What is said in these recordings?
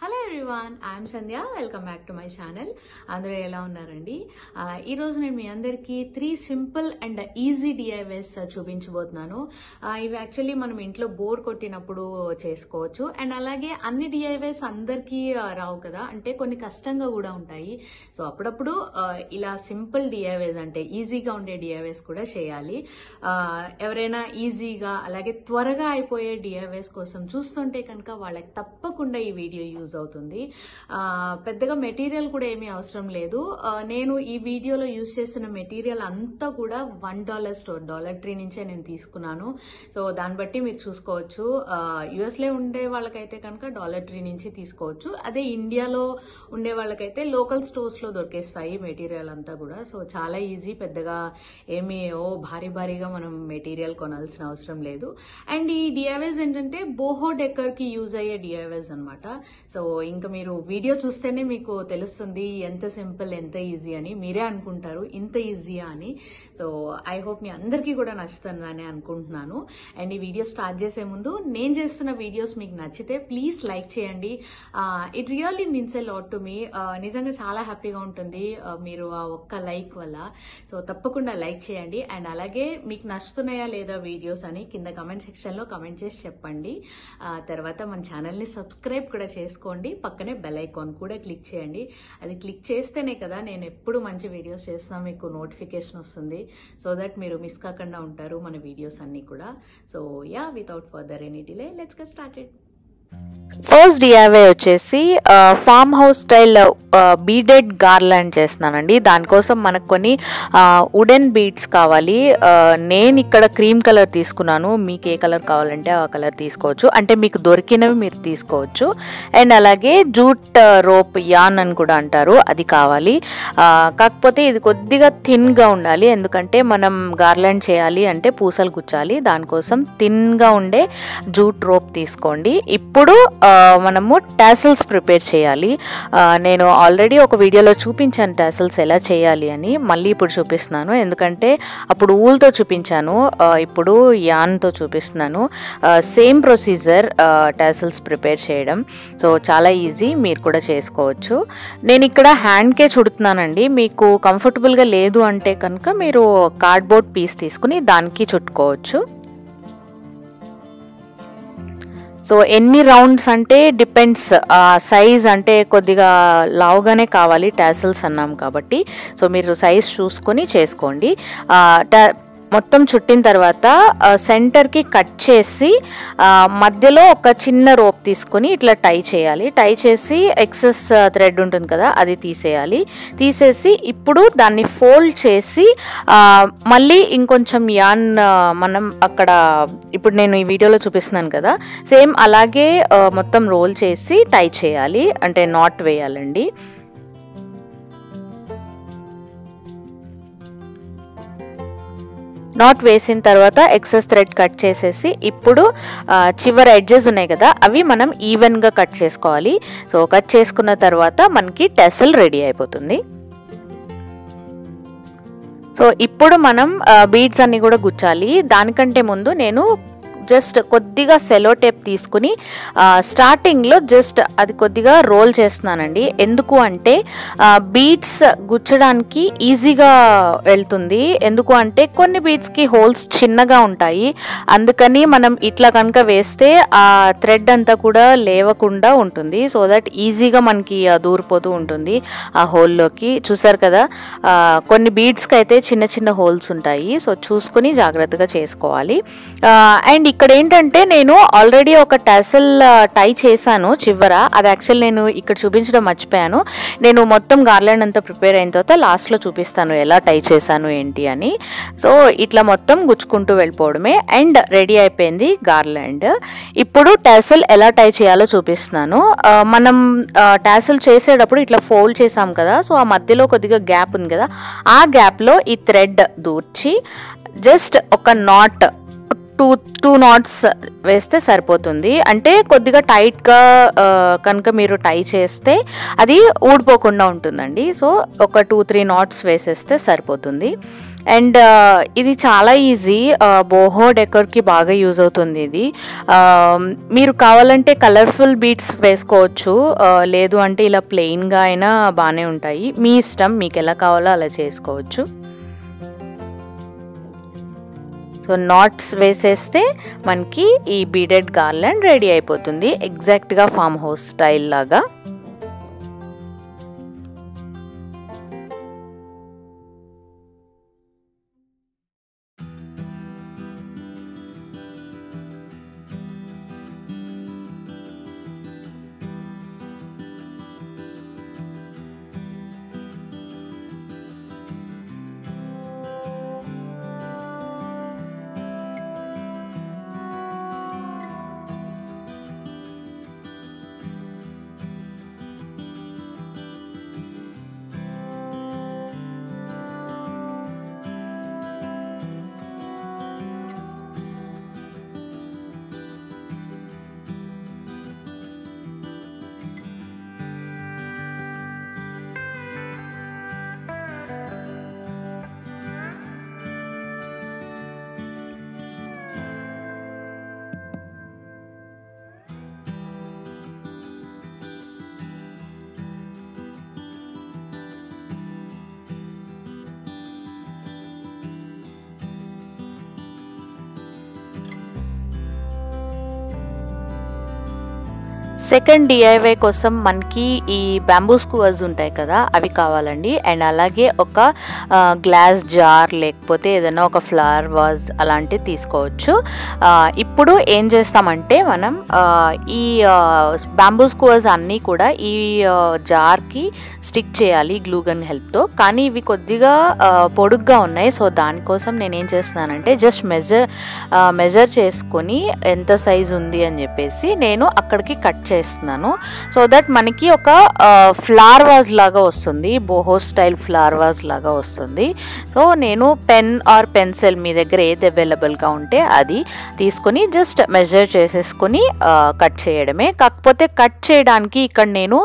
hello everyone I'm Sandhya welcome back to my channel అందరూ ఎలా ఉన్నారండి ఆ, ఈరోజు నేను మీ అందరికీ three simple and easy DIYs చూపించబోతున్నాను ఆ, ఇవి యాక్చువల్లీ మనం ఇంట్లో బోర్ కొట్టినప్పుడు చేసుకోవచ్చు అండ్ అలాగే అన్ని డిఐవైస్ అందరికీ ఆ, రావు కదా అంటే కొన్ని కష్టంగా కూడా ఉంటాయి సో అప్పుడప్పుడు ఆ, ఇలా సింపుల్ డిఐవైస్ అంటే ఈజీగా ఉండే డిఐవైస్ కూడా చేయాలి ఆ, ఎవరైనా ఈజీగా అలాగే త్వరగా అయిపోయే డిఐవైస్ కోసం చూస్తుంటే కనుక వాళ్ళకి తప్పకుండా ఈ వీడియో యూజ్ అవుతుంది ఆ, పెద్దగా మెటీరియల్ కూడా ఏమీ అవసరం లేదు ఆ, నేను ఈ వీడియోలో యూజ్ చేసిన మెటీరియల్ అంతా కూడా one dollar store dollar tree నుంచే నేను తీసుకున్నాను సో దాన్ని బట్టి మీరు చూసుకోవచ్చు యుఎస్లో ఉండే వాళ్ళకైతే కనుక డాలర్ ట్రీ నుంచి తీసుకోవచ్చు అదే ఇండియాలో ఉండే వాళ్ళకైతే లోకల్ స్టోర్స్లో దొరికేస్తాయి మెటీరియల్ అంతా కూడా సో చాలా ఈజీ పెద్దగా ఏమీ ఓ భారీ భారీగా మనం మెటీరియల్ కొనాల్సిన అవసరం లేదు అండ్ ఈ డిఐవైస్ ఏంటంటే బోహో డెక్కర్కి యూజ్ అయ్యే డిఐవైస్ అనమాట సో ఇంకా మీరు వీడియో చూస్తేనే మీకు తెలుస్తుంది ఎంత సింపుల్ ఎంత ఈజీ అని మీరే అనుకుంటారు ఇంత ఈజీయా అని సో ఐ హోప్ మీ అందరికీ కూడా నచ్చుతుందని అనుకుంటున్నాను అండ్ ఈ వీడియో స్టార్ట్ చేసే ముందు నేను చేస్తున్న వీడియోస్ మీకు నచ్చితే ప్లీజ్ లైక్ చేయండి it really means a lot to me నిజంగా చాలా హ్యాపీగా ఉంటుంది ఆ, మీరు ఆ ఒక్క లైక్ వల్ల సో తప్పకుండా లైక్ చేయండి అండ్ అలాగే మీకు నచ్చుతున్నాయా లేదా వీడియోస్ అని కింద కమెంట్ సెక్షన్లో కమెంట్ చేసి చెప్పండి ఆ, తర్వాత మన ఛానల్ని సబ్స్క్రైబ్ కూడా చేసుకోండి పక్కనే బెల్ ఐకాన్ కూడా క్లిక్ చేయండి అది క్లిక్ చేస్తేనే కదా నేను ఎప్పుడు మంచి వీడియోస్ చేస్తున్నా మీకు నోటిఫికేషన్ వస్తుంది సో దట్ మీరు మిస్ కాకుండా ఉంటారు మన వీడియోస్ అన్నీ కూడా so yeah without further any delay let's get started first DIY వచ్చేసి farm house style beaded garland చేస్తున్నానండి దానికోసం మనకు కొన్ని వుడెన్ బీడ్స్ కావాలి ఆ, నేను ఇక్కడ క్రీమ్ కలర్ తీసుకున్నాను మీకు ఏ కలర్ కావాలంటే ఆ కలర్ తీసుకోవచ్చు అంటే మీకు దొరికినవి మీరు తీసుకోవచ్చు అండ్ అలాగే జూట్ రోప్ యాన్ అని కూడా అంటారు అది కావాలి ఆ, కాకపోతే ఇది కొద్దిగా థిన్గా ఉండాలి ఎందుకంటే మనం గార్లాండ్ చేయాలి అంటే పూసలు గుచ్చాలి దానికోసం థిన్గా ఉండే జూట్ రోప్ తీసుకోండి ఇప్పుడు ఆ, మనము టాసిల్స్ ప్రిపేర్ చేయాలి ఆ, నేను ఆల్రెడీ ఒక వీడియోలో చూపించాను టాసిల్స్ ఎలా చేయాలి అని మళ్ళీ ఇప్పుడు చూపిస్తున్నాను ఎందుకంటే అప్పుడు ఊల్తో చూపించాను ఆ, ఇప్పుడు యాన్తో చూపిస్తున్నాను సేమ్ ప్రొసీజర్ టాసిల్స్ ప్రిపేర్ చేయడం సో చాలా ఈజీ మీరు కూడా చేసుకోవచ్చు నేను ఇక్కడ హ్యాండ్కే చుడుతున్నానండి మీకు కంఫర్టబుల్గా లేదు అంటే కనుక మీరు కార్డ్బోర్డ్ పీస్ తీసుకుని దానికి చుట్టుకోవచ్చు సో ఎన్ని రౌండ్స్ అంటే డిపెండ్స్ సైజ్ అంటే కొద్దిగా లావుగానే కావాలి టాసిల్స్ అన్నాం కాబట్టి సో మీరు సైజ్ చూసుకొని చేసుకోండి ఆ, టా- మొత్తం చుట్టిన తర్వాత ఆ, సెంటర్కి కట్ చేసి ఆ, మధ్యలో ఒక చిన్న రోప్ తీసుకొని ఇట్లా టై చేయాలి టై చేసి ఎక్సెస్ థ్రెడ్ ఉంటుంది కదా అది తీసేయాలి తీసేసి ఇప్పుడు దాన్ని ఫోల్డ్ చేసి ఆ, మళ్ళీ ఇంకొంచెం యాన్ ఆ, మనం అక్కడ ఇప్పుడు నేను ఈ వీడియోలో చూపిస్తున్నాను కదా సేమ్ అలాగే ఆ, మొత్తం రోల్ చేసి టై చేయాలి అంటే నాట్ వేయాలండి నాట్ వేసిన తర్వాత ఎక్సెస్ థ్రెడ్ కట్ చేసేసి ఇప్పుడు ఆ, చివరి ఎడ్జెస్ ఉన్నాయి కదా అవి మనం ఈవెన్గా కట్ చేసుకోవాలి సో కట్ చేసుకున్న తర్వాత మనకి టెసల్ రెడీ అయిపోతుంది సో ఇప్పుడు మనం బీడ్స్ అన్ని కూడా గుచ్చాలి దానికంటే ముందు నేను జస్ట్ కొద్దిగా సెలో టేప్ తీసుకుని స్టార్టింగ్లో జస్ట్ అది కొద్దిగా రోల్ చేస్తున్నానండి ఎందుకు అంటే బీడ్స్ గుచ్చడానికి ఈజీగా వెళ్తుంది ఎందుకు అంటే కొన్ని బీడ్స్కి హోల్స్ చిన్నగా ఉంటాయి అందుకని మనం ఇట్లా కనుక వేస్తే ఆ థ్రెడ్ అంతా కూడా లేవకుండా ఉంటుంది సో దట్ ఈజీగా మనకి ఆ దూరిపోతూ ఉంటుంది ఆ హోల్లోకి చూసారు కదా ఆ, కొన్ని బీడ్స్కి అయితే చిన్న చిన్న హోల్స్ ఉంటాయి సో చూసుకుని జాగ్రత్తగా చేసుకోవాలి అండ్ ఇక్కడ ఏంటంటే నేను ఆల్రెడీ ఒక టాసల్ టై చేశాను చివర అది యాక్చువల్ నేను ఇక్కడ చూపించడం మర్చిపోయాను నేను మొత్తం గార్లాండ్ అంతా ప్రిపేర్ అయిన తర్వాత లాస్ట్లో చూపిస్తాను ఎలా టై చేశాను ఏంటి అని సో ఇట్లా మొత్తం గుచ్చుకుంటూ వెళ్ళిపోవడమే అండ్ రెడీ అయిపోయింది గార్లాండ్ ఇప్పుడు టాసల్ ఎలా టై చేయాలో చూపిస్తున్నాను ఆ, మనం టాసల్ చేసేటప్పుడు ఇట్లా ఫోల్డ్ చేసాం కదా సో ఆ మధ్యలో కొద్దిగా గ్యాప్ ఉంది కదా ఆ గ్యాప్లో ఈ థ్రెడ్ దూర్చి జస్ట్ ఒక నాట్ టూ టూ నాట్స్ వేస్తే సరిపోతుంది అంటే కొద్దిగా టైట్గా కనుక మీరు టై చేస్తే అది ఊడిపోకుండా ఉంటుందండి సో ఒక టూ త్రీ నాట్స్ వేసేస్తే సరిపోతుంది అండ్ ఇది చాలా ఈజీ బోహో డెకర్కి బాగా యూజ్ అవుతుంది ఇది ఆ, మీరు కావాలంటే కలర్ఫుల్ బీట్స్ వేసుకోవచ్చు ఆ, లేదు అంటే ఇలా ప్లెయిన్గా అయినా బాగానే ఉంటాయి మీ ఇష్టం మీకు ఎలా కావాలో అలా చేసుకోవచ్చు సో నాట్స్ వేసేస్తే మనకి ఈ బీడెడ్ గార్లెండ్ రెడీ అయిపోతుంది ఎగ్జాక్ట్గా ఫామ్ హౌస్ స్టైల్ లాగా సెకండ్ డిఐవై కోసం మనకి ఈ బ్యాంబూ స్కూవర్స్ ఉంటాయి కదా అవి కావాలండి అండ్ అలాగే ఒక గ్లాస్ జార్ లేకపోతే ఏదైనా ఒక ఫ్లవర్ వాజ్ అలాంటివి తీసుకోవచ్చు ఆ, ఇప్పుడు ఏం చేస్తామంటే మనం ఆ, ఈ బ్యాంబూ స్కూవర్స్ అన్నీ కూడా ఈ జార్కి స్టిక్ చేయాలి గ్లూగన్ హెల్ప్తో కానీ ఇవి కొద్దిగా ఆ, పొడుగ్గా ఉన్నాయి సో దానికోసం నేను ఏం చేస్తున్నానంటే జస్ట్ మెజర్ మెజర్ చేసుకొని ఎంత సైజ్ ఉంది అని చెప్పేసి నేను అక్కడికి కట్ చేస్తున్నాను సో దట్ మనకి ఒక ఫ్లవర్ వాజ్ లాగా వస్తుంది బోహో స్టైల్ ఫ్లవర్ వాజ్ లాగా వస్తుంది సో నేను పెన్ ఆర్ పెన్సిల్ మీ దగ్గర ఏది అవైలబుల్గా ఉంటే అది తీసుకొని జస్ట్ మెజర్ చేసేసుకొని కట్ చేయడమే కాకపోతే కట్ చేయడానికి ఇక్కడ నేను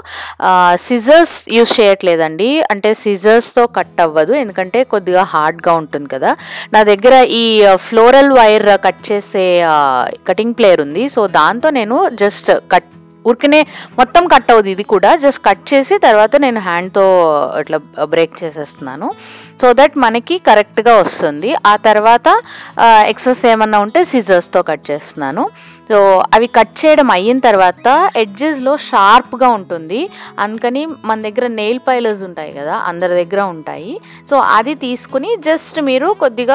సిజర్స్ యూస్ చేయట్లేదండి అంటే సిజర్స్తో కట్ అవ్వదు ఎందుకంటే కొద్దిగా హార్డ్గా ఉంటుంది కదా నా దగ్గర ఈ ఫ్లోరల్ వైర్ కట్ చేసే కటింగ్ ప్లేయర్ ఉంది సో దాంతో నేను జస్ట్ కట్ ఊరికనే మొత్తం కట్ అవుతుంది ఇది కూడా జస్ట్ కట్ చేసి తర్వాత నేను హ్యాండ్తో ఇట్లా బ్రేక్ చేసేస్తున్నాను సో దట్ మనకి కరెక్ట్గా వస్తుంది ఆ తర్వాత ఎక్సెస్ ఏమన్నా ఉంటే సిజర్స్తో కట్ చేస్తున్నాను సో అవి కట్ చేయడం అయిన తర్వాత ఎడ్జెస్లో షార్ప్గా ఉంటుంది అందుకని మన దగ్గర నెయిల్ పైలర్స్ ఉంటాయి కదా అందరి దగ్గర ఉంటాయి సో అది తీసుకుని జస్ట్ మీరు కొద్దిగా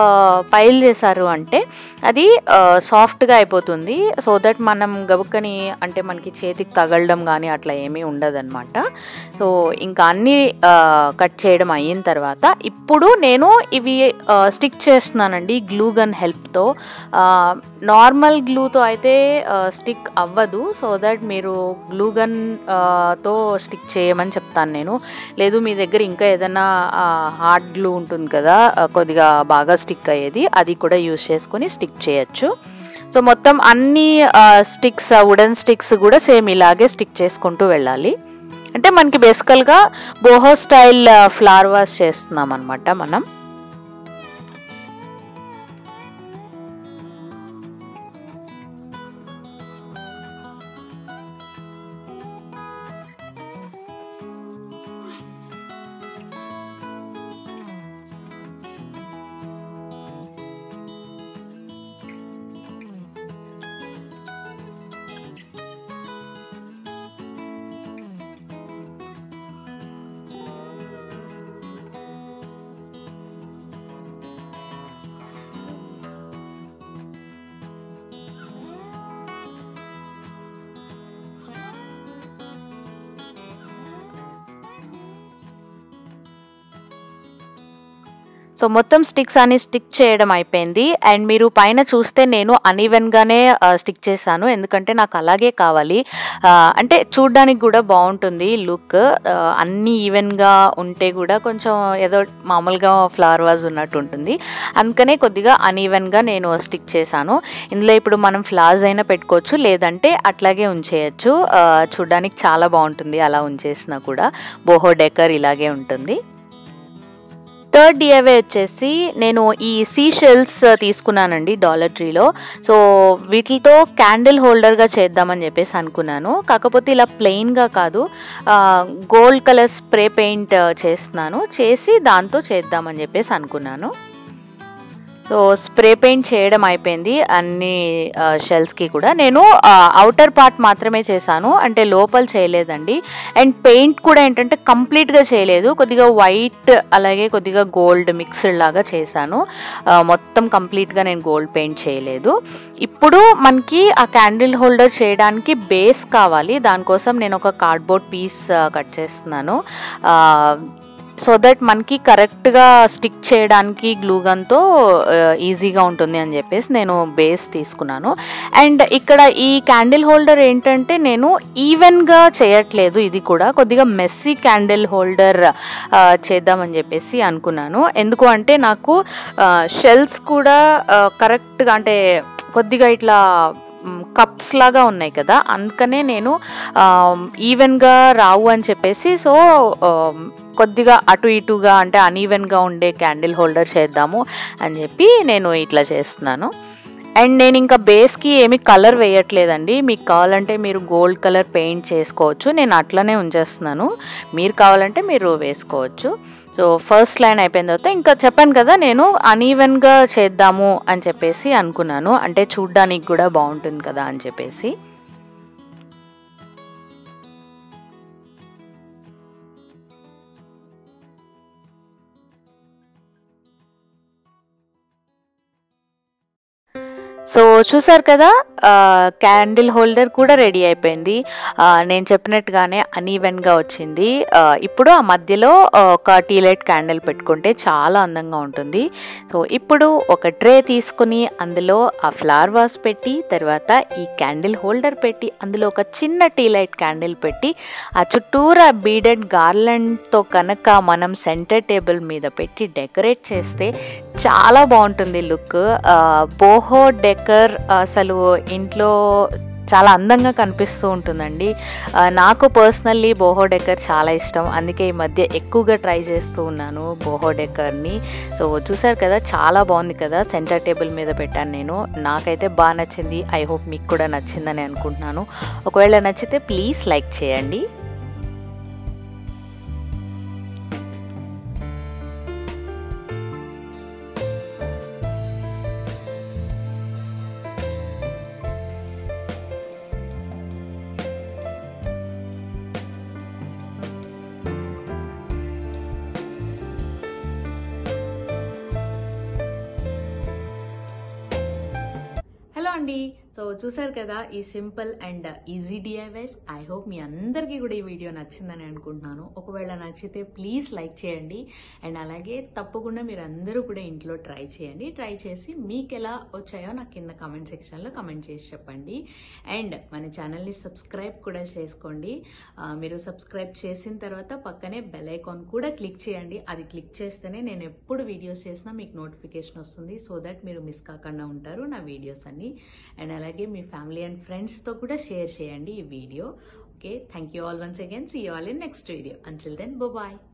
పైల్ చేశారు అంటే అది సాఫ్ట్గా అయిపోతుంది సో దట్ మనం గబుక్కని అంటే మనకి చేతికి తగలడం కానీ అట్లా ఏమీ ఉండదన్నమాట సో ఇంకా అన్నీ కట్ చేయడం అయిన తర్వాత ఇప్పుడు నేను ఇవి స్టిక్ చేస్తున్నానండి గ్లూ గన్ హెల్ప్తో నార్మల్ గ్లూతో అయితే స్టిక్ అవ్వదు సో దట్ మీరు గ్లూ గన్ తో స్టిక్ చేయమని చెప్తాను నేను లేదు మీ దగ్గర ఇంకా ఏదైనా హార్డ్ గ్లూ ఉంటుంది కదా ఆ, కొద్దిగా బాగా స్టిక్ అయ్యేది అది కూడా యూస్ చేసుకొని స్టిక్ చేయొచ్చు సో మొత్తం అన్ని స్టిక్స్ వుడెన్ స్టిక్స్ కూడా సేమ్ ఇలాగే స్టిక్ చేసుకుంటూ వెళ్ళాలి అంటే మనకి బేసికల్గా బోహో స్టైల్ ఫ్లవర్ వాష్ చేస్తున్నాం అనమాట మనం సో మొత్తం స్టిక్స్ అని స్టిక్ చేయడం అయిపోయింది అండ్ మీరు పైన చూస్తే నేను అన్ఈవెన్గానే స్టిక్ చేశాను ఎందుకంటే నాకు అలాగే కావాలి ఆ, అంటే చూడ్డానికి కూడా బాగుంటుంది లుక్ అన్నీ ఈవెన్గా ఉంటే కూడా కొంచెం ఏదో మామూలుగా ఫ్లవర్ వాజ్ ఉన్నట్టు ఉంటుంది అందుకనే కొద్దిగా అన్ఈవెన్గా నేను స్టిక్ చేశాను ఇందులో ఇప్పుడు మనం ఫ్లవర్స్ అయినా పెట్టుకోవచ్చు లేదంటే అట్లాగే ఉంచేయచ్చు ఆ, చూడ్డానికి చాలా బాగుంటుంది అలా ఉంచేసినా కూడా బోహో డెకర్ ఇలాగే ఉంటుంది థర్డ్ డిఐవే వచ్చేసి నేను ఈ సీ షెల్స్ తీసుకున్నానండి డాలర్ ట్రీలో సో వీటితో క్యాండిల్ హోల్డర్గా చేద్దామని చెప్పేసి అనుకున్నాను కాకపోతే ఇలా ప్లెయిన్గా కాదు గోల్డ్ కలర్ స్ప్రే పెయింట్ చేస్తున్నాను చేసి దాంతో చేద్దామని చెప్పేసి అనుకున్నాను సో స్ప్రే పెయింట్ చేయడం అయిపోయింది అన్ని షెల్స్కి కూడా నేను అవుటర్ పార్ట్ మాత్రమే చేశాను అంటే లోపల చేయలేదండి అండ్ పెయింట్ కూడా ఏంటంటే కంప్లీట్గా చేయలేదు కొద్దిగా వైట్ అలాగే కొద్దిగా గోల్డ్ మిక్స్డ్ లాగా చేశాను ఆ, మొత్తం కంప్లీట్గా నేను గోల్డ్ పెయింట్ చేయలేదు ఇప్పుడు మనకి ఆ క్యాండిల్ హోల్డర్ చేయడానికి బేస్ కావాలి దానికోసం నేను ఒక కార్డ్బోర్డ్ పీస్ కట్ చేస్తున్నాను ఆ, సో దట్ మనకి కరెక్ట్గా స్టిక్ చేయడానికి గ్లూగన్తో ఈజీగా ఉంటుంది అని చెప్పేసి నేను బేస్ తీసుకున్నాను అండ్ ఇక్కడ ఈ క్యాండిల్ హోల్డర్ ఏంటంటే నేను ఈవెన్గా చేయట్లేదు ఇది కూడా కొద్దిగా మెస్సీ క్యాండిల్ హోల్డర్ చేద్దామని చెప్పేసి అనుకున్నాను ఎందుకు అంటే నాకు షెల్స్ కూడా కరెక్ట్గా అంటే కొద్దిగా ఇట్లా కప్స్ లాగా ఉన్నాయి కదా అందుకనే నేను ఈవెన్గా రావు అని చెప్పేసి సో కొద్దిగా అటు ఇటుగా అంటే అన్ఈవెన్గా ఉండే క్యాండిల్ హోల్డర్ చేద్దాము అని చెప్పి నేను ఇట్లా చేస్తున్నాను అండ్ నేను ఇంకా బేస్కి ఏమి కలర్ వేయట్లేదండి మీకు కావాలంటే మీరు గోల్డ్ కలర్ పెయింట్ చేసుకోవచ్చు నేను అట్లనే ఉంచేస్తున్నాను మీరు కావాలంటే మీరు వేసుకోవచ్చు సో ఫస్ట్ లైన్ అయిపోయిన తర్వాత ఇంకా చెప్పాను కదా నేను అన్ఈవెన్గా చేద్దాము అని చెప్పేసి అనుకున్నాను అంటే చూడ్డానికి కూడా బాగుంటుంది కదా అని చెప్పేసి సో చూసారు కదా క్యాండిల్ హోల్డర్ కూడా రెడీ అయిపోయింది ఆ, నేను చెప్పినట్టుగానే అనీవెన్గా వచ్చింది ఆ, ఇప్పుడు ఆ మధ్యలో ఆ, ఒక టీ లైట్ క్యాండిల్ పెట్టుకుంటే చాలా అందంగా ఉంటుంది సో ఇప్పుడు ఒక ట్రే తీసుకుని అందులో ఆ ఫ్లవర్ వాస్ పెట్టి తర్వాత ఈ క్యాండిల్ హోల్డర్ పెట్టి అందులో ఒక చిన్న టీ లైట్ క్యాండిల్ పెట్టి ఆ చుట్టూరా బీడెడ్ గార్లెండ్తో కనుక మనం సెంటర్ టేబుల్ మీద పెట్టి డెకరేట్ చేస్తే చాలా బాగుంటుంది లుక్ బోహో డెకర్ అసలు ఇంట్లో చాలా అందంగా కనిపిస్తూ ఉంటుందండి ఆ, నాకు పర్సనల్లీ బోహో డెకర్ చాలా ఇష్టం అందుకే ఈ మధ్య ఎక్కువగా ట్రై చేస్తూ ఉన్నాను బోహో డెకర్ని సో చూసారు కదా చాలా బాగుంది కదా సెంటర్ టేబుల్ మీద పెట్టాను నేను నాకైతే బాగా నచ్చింది ఐ హోప్ మీకు కూడా నచ్చిందని అనుకుంటున్నాను ఒకవేళ నచ్చితే ప్లీజ్ లైక్ చేయండి హలో అండి సో చూసారు కదా ఈ simple and easy DIYs I hope మీ అందరికీ కూడా ఈ వీడియో నచ్చిందని అనుకుంటున్నాను ఒకవేళ నచ్చితే ప్లీజ్ లైక్ చేయండి అండ్ అలాగే తప్పకుండా మీరు అందరూ కూడా ఇంట్లో ట్రై చేయండి ట్రై చేసి మీకు ఎలా వచ్చాయో నాకు కింద కామెంట్ సెక్షన్లో కమెంట్ చేసి చెప్పండి అండ్ మన ఛానల్ని సబ్స్క్రైబ్ కూడా చేసుకోండి ఆ, మీరు సబ్స్క్రైబ్ చేసిన తర్వాత పక్కనే బెల్ ఐకాన్ కూడా క్లిక్ చేయండి అది క్లిక్ చేస్తేనే నేను ఎప్పుడు వీడియోస్ చేసినా మీకు నోటిఫికేషన్ వస్తుంది సో దట్ మీరు మిస్ కాకుండా ఉంటారు నా వీడియోస్ అన్ని అండ్ అలాగే మీ ఫ్యామిలీ అండ్ ఫ్రెండ్స్తో కూడా షేర్ చేయండి ఈ video okay thank you all once again see you all in next video until then bye